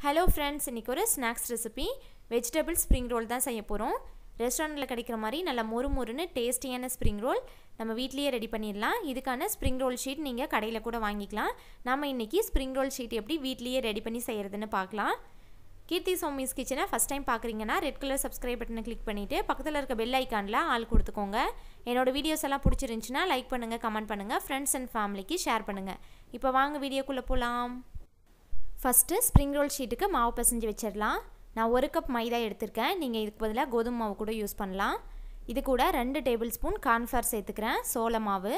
hello friends இன்றைக்கி ஒரு snacks recipe vegetable spring roll தான் செய்ய போகிறோம் ரெஸ்டாரண்ட்டில் கிடைக்கிற மாதிரி நல்லா மொறு மொறுன்னு டேஸ்டியான ஸ்ப்ரிங் ரோல் நம்ம வீட்லேயே ரெடி பண்ணிடலாம் இதுக்கான ஸ்ப்ரிங் ரோல் ஷீட் நீங்கள் கடையில் கூட வாங்கிக்கலாம் நம்ம இன்றைக்கி ஸ்ப்ரிங் ரோல் ஷீட் எப்படி வீட்லேயே ரெடி பண்ணி செய்கிறதுன்னு பார்க்கலாம் கீர்த்தி சோமிஸ் கிச்சனை ஃபஸ்ட் டைம் பார்க்குறீங்கன்னா ரெட் கலர் சப்ஸ்கிரைப் பட்டனை கிளிக் பண்ணிவிட்டு பக்கத்தில் இருக்க பெல் ஐக்கானில் ஆள் கொடுத்துக்கோங்க என்னோடய வீடியோஸ் எல்லாம் பிடிச்சிருந்துச்சின்னா லைக் பண்ணுங்கள் கமெண்ட் பண்ணுங்கள் ஃப்ரெண்ட்ஸ் அண்ட் ஃபேமிலிக்கு ஷேர் பண்ணுங்கள் இப்போ வாங்க வீடியோக்குள்ளே போகலாம் ஃபஸ்ட்டு ஸ்ப்ரிங் ரோல் ஷீட்டுக்கு மாவு பிசைஞ்சு வச்சிடலாம் நான் ஒரு கப் மைதா எடுத்திருக்கேன் நீங்கள் இதுக்கு பதிலாக கோதுமை மாவு கூட யூஸ் பண்ணலாம் இது கூட ரெண்டு டேபிள் ஸ்பூன் கார்ன்ஃப்ளவர் சேர்த்துக்கிறேன் சோள மாவு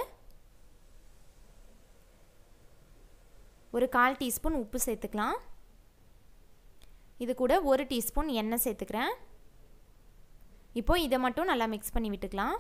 ஒரு கால் டீஸ்பூன் உப்பு சேர்த்துக்கலாம் இது கூட ஒரு டீஸ்பூன் எண்ணெய் சேர்த்துக்கிறேன் இப்போ இதை மட்டும் நல்லா மிக்ஸ் பண்ணி விட்டுக்கலாம்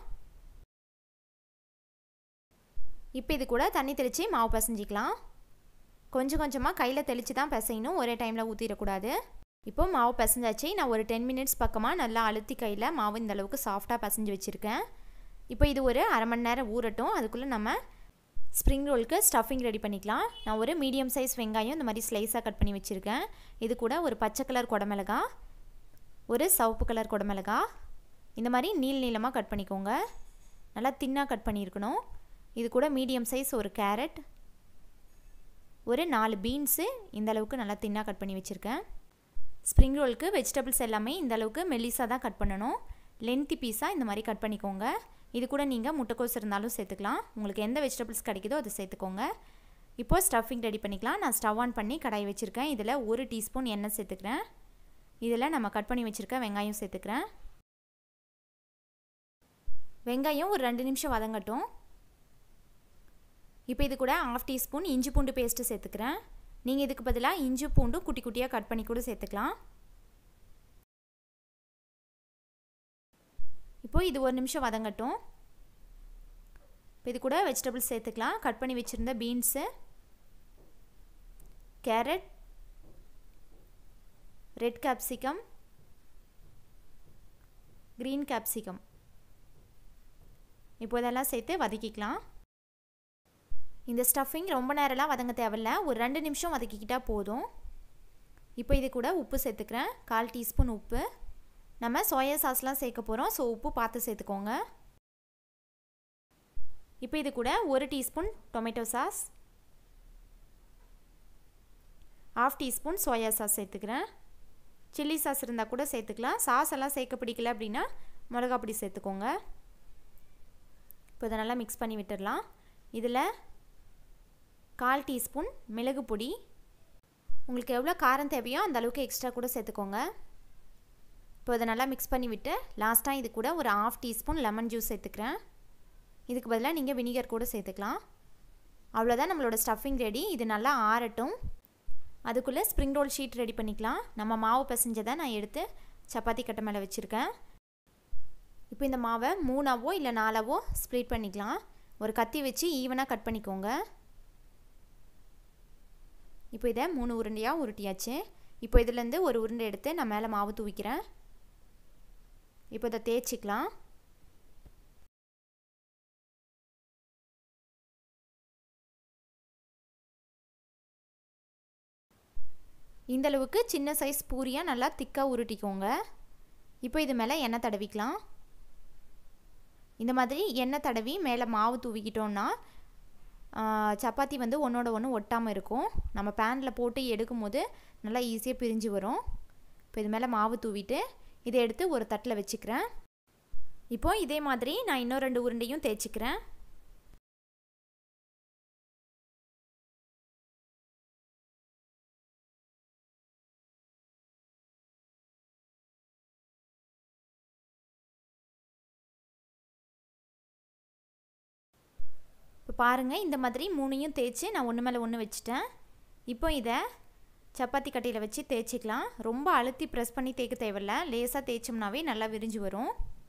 இப்போ இது கூட தண்ணி தெளித்து மாவு பசைஞ்சிக்கலாம் கொஞ்சம் கொஞ்சமாக கையில் தெளித்து தான் பிசையணும் ஒரே டைமில் ஊற்றிடக்கூடாது இப்போ மாவு பிசைஞ்சாச்சு நான் ஒரு டென் மினிட்ஸ் பக்கமாக நல்லா அழுத்தி கையில் மாவு இந்த அளவுக்கு சாஃப்டாக பிசைஞ்சு வச்சுருக்கேன் இப்போ இது ஒரு அரை மணி நேரம் ஊறட்டும் அதுக்குள்ளே நம்ம ஸ்ப்ரிங் ரோலுக்கு ஸ்டஃபிங் ரெடி பண்ணிக்கலாம் நான் ஒரு மீடியம் சைஸ் வெங்காயம் இந்த மாதிரி ஸ்லைஸாக கட் பண்ணி வச்சுருக்கேன் இது கூட ஒரு பச்சை கலர் குடமிளகா ஒரு சிவப்பு கலர் குடமிளகா இந்த மாதிரி நீள் நீளமாக கட் பண்ணிக்கோங்க நல்லா தின்னாக கட் பண்ணியிருக்கணும் இது கூட மீடியம் சைஸ் ஒரு கேரட் ஒரு நாலு பீன்ஸு இந்த அளவுக்கு நல்லா தின்னாக கட் பண்ணி வச்சுருக்கேன் ஸ்ப்ரிங் ரோலுக்கு வெஜிடபிள்ஸ் எல்லாமே இந்த அளவுக்கு மெல்லிஸாக தான் கட் பண்ணணும் லென்த்தி பீஸாக இந்த மாதிரி கட் பண்ணிக்கோங்க இது கூட நீங்கள் முட்டைக்கோஸ் இருந்தாலும் சேர்த்துக்கலாம் உங்களுக்கு எந்த வெஜிடபிள்ஸ் கிடைக்குதோ அதை சேர்த்துக்கோங்க இப்போது ஸ்டஃபிங் ரெடி பண்ணிக்கலாம் நான் ஸ்டவ் ஆன் பண்ணி கடாய் வச்சுருக்கேன் இதில் ஒரு டீஸ்பூன் எண்ணெய் சேர்த்துக்கிறேன் இதில் நம்ம கட் பண்ணி வச்சுருக்க வெங்காயம் சேர்த்துக்கிறேன் வெங்காயம் ஒரு ரெண்டு நிமிஷம் வதங்கட்டும் இப்போ இது கூட ஆஃப் டீஸ்பூன் இஞ்சி பூண்டு பேஸ்ட்டு சேர்த்துக்கிறேன் நீங்கள் இதுக்கு பதிலாக இஞ்சி பூண்டு குட்டி குட்டியாக கட் பண்ணி கூட சேர்த்துக்கலாம் இப்போது இது ஒரு நிமிஷம் வதங்கட்டும் இப்போ இது கூட வெஜிடபிள்ஸ் சேர்த்துக்கலாம் கட் பண்ணி வச்சுருந்த beans carrot red capsicum green capsicum இப்போ இதெல்லாம் சேர்த்து வதக்கிக்கலாம் இந்த ஸ்டஃபிங் ரொம்ப நேரம்லாம் வதங்க தேவையில்ல ஒரு ரெண்டு நிமிஷம் வதக்கிக்கிட்டால் போதும் இப்போ இது கூட உப்பு சேர்த்துக்கிறேன் கால் டீஸ்பூன் உப்பு நம்ம சோயா சாஸ்லாம் சேர்க்க போகிறோம் ஸோ உப்பு பார்த்து சேர்த்துக்கோங்க இப்போ இது கூட ஒரு teaspoon tomato sauce half teaspoon soya sauce சேர்த்துக்கிறேன் சில்லி சாஸ் இருந்தால் கூட சேர்த்துக்கலாம் சாஸ் எல்லாம் சேர்க்க பிடிக்கல அப்படின்னா மிளகா பொடி சேர்த்துக்கோங்க இப்போ இதை நல்லா மிக்ஸ் பண்ணி விட்டுடலாம் இதில் கால் டீஸ்பூன் மிளகு பொடி உங்களுக்கு எவ்வளோ காரம் தேவையோ அந்த அளவுக்கு எக்ஸ்ட்ரா கூட சேர்த்துக்கோங்க இப்போ இதை நல்லா மிக்ஸ் பண்ணி விட்டு லாஸ்ட்டாக இது கூட ஒரு ஆஃப் டீஸ்பூன் லெமன் ஜூஸ் சேர்த்துக்கிறேன் இதுக்கு பதிலாக நீங்கள் வினிகர் கூட சேர்த்துக்கலாம் அவ்வளோதான் நம்மளோட ஸ்டஃபிங் ரெடி இது நல்லா ஆறட்டும் அதுக்குள்ளே ஸ்ப்ரிங் ரோல் ஷீட் ரெடி பண்ணிக்கலாம் நம்ம மாவு பிசைஞ்சதை நான் எடுத்து சப்பாத்தி கட்டை மேலே வச்சுருக்கேன் இப்போ இந்த மாவை மூணாவோ இல்லை நாலாவோ ஸ்ப்ளிட் பண்ணிக்கலாம் ஒரு கத்தி வச்சு ஈவனாக கட் பண்ணிக்கோங்க இப்போ இதை மூணு உருண்டையாக உருட்டியாச்சு இப்போ இதுலேருந்து ஒரு உருண்டை எடுத்து நான் மேலே மாவு தூவிக்கிறேன் இப்போ இதை தேய்ச்சிக்கலாம் இந்தளவுக்கு சின்ன சைஸ் பூரியாக நல்லா திக்காக உருட்டிக்கோங்க இப்போ இது மேலே எண்ணெய் தடவிக்கலாம் இந்த மாதிரி எண்ணெய் தடவி மேலே மாவு தூவிக்கிட்டோன்னா சப்பாத்தி வந்து ஒன்றோட ஒன்று ஒட்டாமல் இருக்கும் நம்ம பேனில் போட்டு எடுக்கும் போது நல்லா ஈஸியாக பிரிஞ்சு வரும் இப்போ இது மேலே மாவு தூவிட்டு இதை எடுத்து ஒரு தட்டில் வச்சுக்கிறேன் இப்போது இதே மாதிரி நான் இன்னும் ரெண்டு உருண்டையும் தேய்ச்சிக்கிறேன் இப்போ பாருங்கள் இந்த மாதிரி மூணையும் தேய்ச்சி நான் ஒன்று மேலே ஒன்று வச்சுட்டேன் இப்போ இதை சப்பாத்தி கட்டையில் வச்சு தேய்ச்சிக்கலாம் ரொம்ப அழுத்தி ப்ரெஸ் பண்ணி தேய்க்க தேவையில்ல லேசாக தேய்ச்சோம்னாவே நல்லா விரிஞ்சு வரும்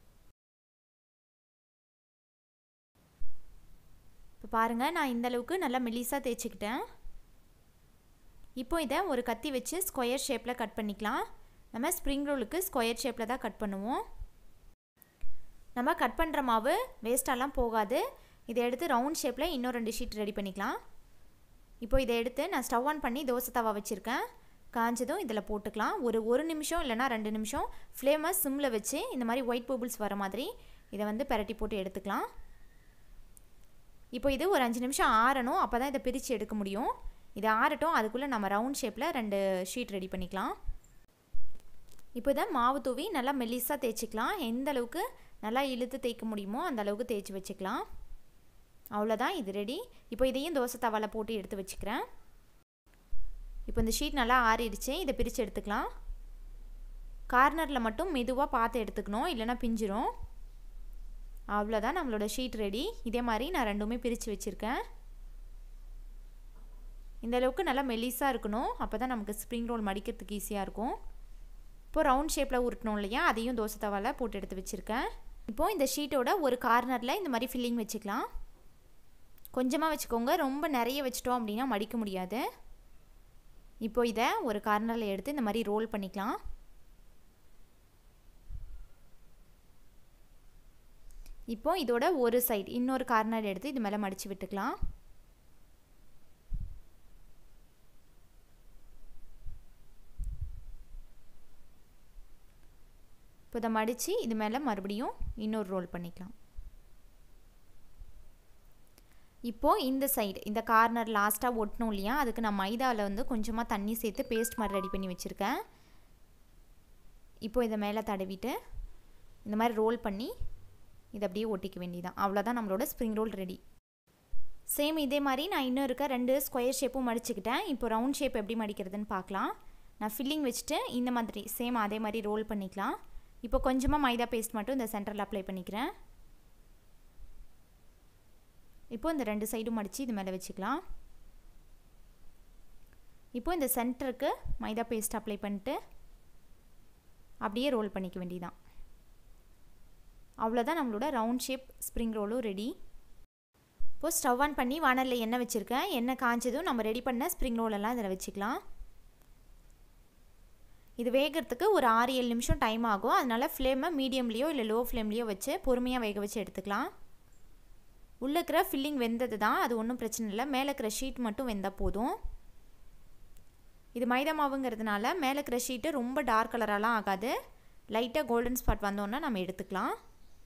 இப்போ பாருங்கள் நான் இந்தளவுக்கு நல்லா மெலிசாக தேய்ச்சிக்கிட்டேன் இப்போ இதை ஒரு கத்தி வச்சு ஸ்கொயர் ஷேப்பில் கட் பண்ணிக்கலாம் நம்ம ஸ்ப்ரிங் ரோலுக்கு ஸ்கொயர் ஷேப்பில் தான் கட் பண்ணுவோம் நம்ம கட் பண்ணுற மாவு வேஸ்ட்டாலாம் போகாது இதை எடுத்து ரவுண்ட் ஷேப்பில் இன்னும் ரெண்டு ஷீட் ரெடி பண்ணிக்கலாம் இப்போ இதை எடுத்து நான் ஸ்டவ் ஆன் பண்ணி தோசை தவா வச்சுருக்கேன் காஞ்சதும் இதில் போட்டுக்கலாம் ஒரு ஒரு நிமிஷம் இல்லைனா ரெண்டு நிமிஷம் ஃப்ளேமை சிம்மில் வச்சு இந்த மாதிரி ஒயிட் பபிள்ஸ் வர மாதிரி இதை வந்து பரட்டி போட்டு எடுத்துக்கலாம் இப்போ இது ஒரு அஞ்சு நிமிஷம் ஆறணும் அப்போ தான் இதை பிரித்து எடுக்க முடியும் இதை ஆறட்டும் அதுக்குள்ளே நம்ம ரவுண்ட் ஷேப்பில் ரெண்டு ஷீட் ரெடி பண்ணிக்கலாம் இப்போ இதை மாவு தூவி நல்லா மெல்லிஸாக தேய்ச்சிக்கலாம் எந்த அளவுக்கு நல்லா இழுத்து தேய்க்க முடியுமோ அந்த அளவுக்கு தேய்ச்சி வச்சுக்கலாம் அவ்வளோதான் இது ரெடி இப்போ இதையும் தோசை தவாவில் போட்டு எடுத்து வச்சுக்கிறேன் இப்போ இந்த ஷீட் நல்லா ஆறிடுச்சு இதை பிரித்து எடுத்துக்கலாம் கார்னரில் மட்டும் மெதுவாக பார்த்து எடுத்துக்கணும் இல்லைனா பிஞ்சிரும் அவ்வளோதான் நம்மளோட ஷீட் ரெடி இதே மாதிரி நான் ரெண்டுமே பிரித்து வச்சுருக்கேன் இந்த அளவுக்கு நல்லா மெல்லிஸாக இருக்கணும் அப்போ தான் நமக்கு ஸ்ப்ரிங் ரோல் மடிக்கிறதுக்கு ஈஸியாக இருக்கும் இப்போது ரவுண்ட் ஷேப்பில் உருட்டணும் இல்லையா அதையும் தோசை தவாவில் போட்டு எடுத்து வச்சுருக்கேன் இப்போது இந்த ஷீட்டோட ஒரு கார்னரில் இந்த மாதிரி ஃபில்லிங் வச்சுக்கலாம் கொஞ்சமாக வச்சுக்கோங்க ரொம்ப நிறைய வச்சிட்டோம் அப்படின்னா மடிக்க முடியாது இப்போ இதை ஒரு கார்னரில் எடுத்து இந்த மாதிரி ரோல் பண்ணிக்கலாம் இப்போ இதோட ஒரு சைடு இன்னொரு கார்னர் எடுத்து இது மேலே மடித்து விட்டுக்கலாம் இப்போ இதை மடித்து இது மேலே மறுபடியும் இன்னொரு ரோல் பண்ணிக்கலாம் இப்போது இந்த சைடு இந்த கார்னர் லாஸ்ட்டாக ஒட்டணும் இல்லையா அதுக்கு நான் மைதாவில் வந்து கொஞ்சமாக தண்ணி சேர்த்து பேஸ்ட் மாதிரி ரெடி பண்ணி வச்சுருக்கேன் இப்போ இதை மேலே தடவிட்டு இந்த மாதிரி ரோல் பண்ணி இதை அப்படியே ஒட்டிக்க வேண்டியதான் அவ்வளோதான் நம்மளோட ஸ்ப்ரிங் ரோல் ரெடி சேம் இதே மாதிரி நான் இன்னும் இருக்க ரெண்டு ஸ்கொயர் ஷேப்பும் மடிச்சுக்கிட்டேன் இப்போ ரவுண்ட் ஷேப் எப்படி மடிக்கிறதுன்னு பார்க்கலாம் நான் ஃபில்லிங் வச்சுட்டு இந்த மாதிரி சேம் அதே மாதிரி ரோல் பண்ணிக்கலாம் இப்போ கொஞ்சமாக மைதா பேஸ்ட் மட்டும் இந்த சென்டரில் அப்ளை பண்ணிக்கிறேன் இப்போ இந்த ரெண்டு சைடும் மடித்து இது மேலே வச்சுக்கலாம் இப்போ இந்த சென்டருக்கு மைதா பேஸ்ட் அப்ளை பண்ணிட்டு அப்படியே ரோல் பண்ணிக்க வேண்டியதான் அவ்வளோதான் நம்மளோட ரவுண்ட் ஷேப் ஸ்ப்ரிங் ரோலும் ரெடி இப்போது ஸ்டவ் ஆன் பண்ணி வானலில் எண்ணெய் வச்சுருக்கேன் எண்ணெய் காய்ச்சதும் நம்ம ரெடி பண்ண ஸ்ப்ரிங் ரோலெல்லாம் இதில் வச்சுக்கலாம் இது வேகிறதுக்கு ஒரு ஆறு ஏழு நிமிஷம் டைம் ஆகும் அதனால் ஃப்ளேமை மீடியம்லேயோ இல்லை லோ ஃப்ளேம்லேயோ வச்சு பொறுமையாக வேக வச்சு எடுத்துக்கலாம் உள்ளே இருக்கிற ஃபில்லிங் வெந்தது தான் அது ஒன்றும் பிரச்சனை இல்லை மேலே இருக்கிற ஷீட் மட்டும் வெந்தால் போதும் இது மைதா மாவுங்கிறதுனால மேலே இருக்கிற ஷீட்டு ரொம்ப டார்க் கலராலாம் ஆகாது லைட்டாக கோல்டன் ஸ்பாட் வந்தோன்னா நம்ம எடுத்துக்கலாம்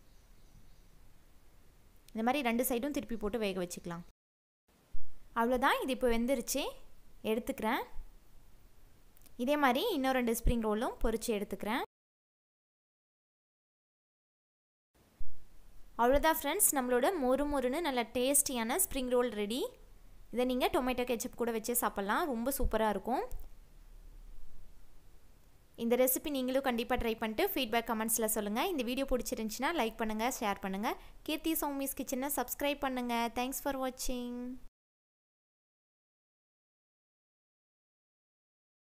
இந்த மாதிரி ரெண்டு சைடும் திருப்பி போட்டு வேக வச்சுக்கலாம் அவ்வளோதான் இது இப்போ வெந்துருச்சு எடுத்துக்கிறேன் இதே மாதிரி இன்னும் ரெண்டு ஸ்ப்ரிங் ரோலும் பொரித்து எடுத்துக்கிறேன் அவ்வளோதான் ஃப்ரெண்ட்ஸ் நம்மளோட மொறு மொறுன்னு நல்ல டேஸ்டியான ஸ்ப்ரிங் ரோல் ரெடி இதை நீங்கள் டொமேட்டோ கெச்சப் கூட வச்சு சாப்பிட்லாம் ரொம்ப சூப்பராக இருக்கும் இந்த ரெசிபி நீங்களும் கண்டிப்பாக ட்ரை பண்ணிட்டு ஃபீட்பேக் கமெண்ட்ஸில் சொல்லுங்கள் இந்த வீடியோ பிடிச்சிருந்துச்சின்னா லைக் பண்ணுங்கள் ஷேர் பண்ணுங்கள் கீர்த்தி சௌமிஸ் கிச்சனை சப்ஸ்கிரைப் பண்ணுங்கள் தேங்க்ஸ் ஃபார் வாட்சிங்